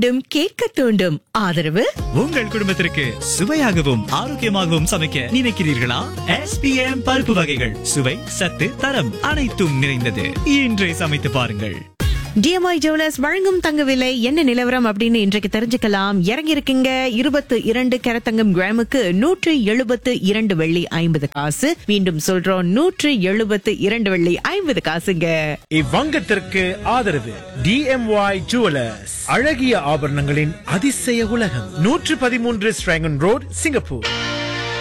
மீண்டும் கேட்க தூண்டும் ஆதரவு உங்கள் குடும்பத்திற்கு சுவையாகவும் ஆரோக்கியமாகவும் சமைக்க நினைக்கிறீர்களா எஸ்பிஎம் பருப்பு வகைகள் சுவை சத்து தரம் அனைத்தும் நிறைந்தது இன்றே சமைத்து பாருங்கள் டிஎம்ஐ ஜுவல்லர்ஸ் வழங்கும் தங்க விலை என்ன நிலவரம் அப்படின்னு இன்றைக்கு தெரிஞ்சுக்கலாம் இறங்கி இருக்குங்க இருபத்து இரண்டு கேரத்தங்கம் கிராமுக்கு நூற்று எழுபத்து இரண்டு வெள்ளி ஐம்பது காசு மீண்டும் சொல்றோம் நூற்று எழுபத்து இரண்டு வெள்ளி ஐம்பது காசுங்க இவ்வங்கத்திற்கு ஆதரவு டிஎம்ஒய் ஜுவலர்ஸ் அழகிய ஆபரணங்களின் அதிசய உலகம் நூற்று பதிமூன்று ஸ்ட்ராங்கன் ரோட் சிங்கப்பூர்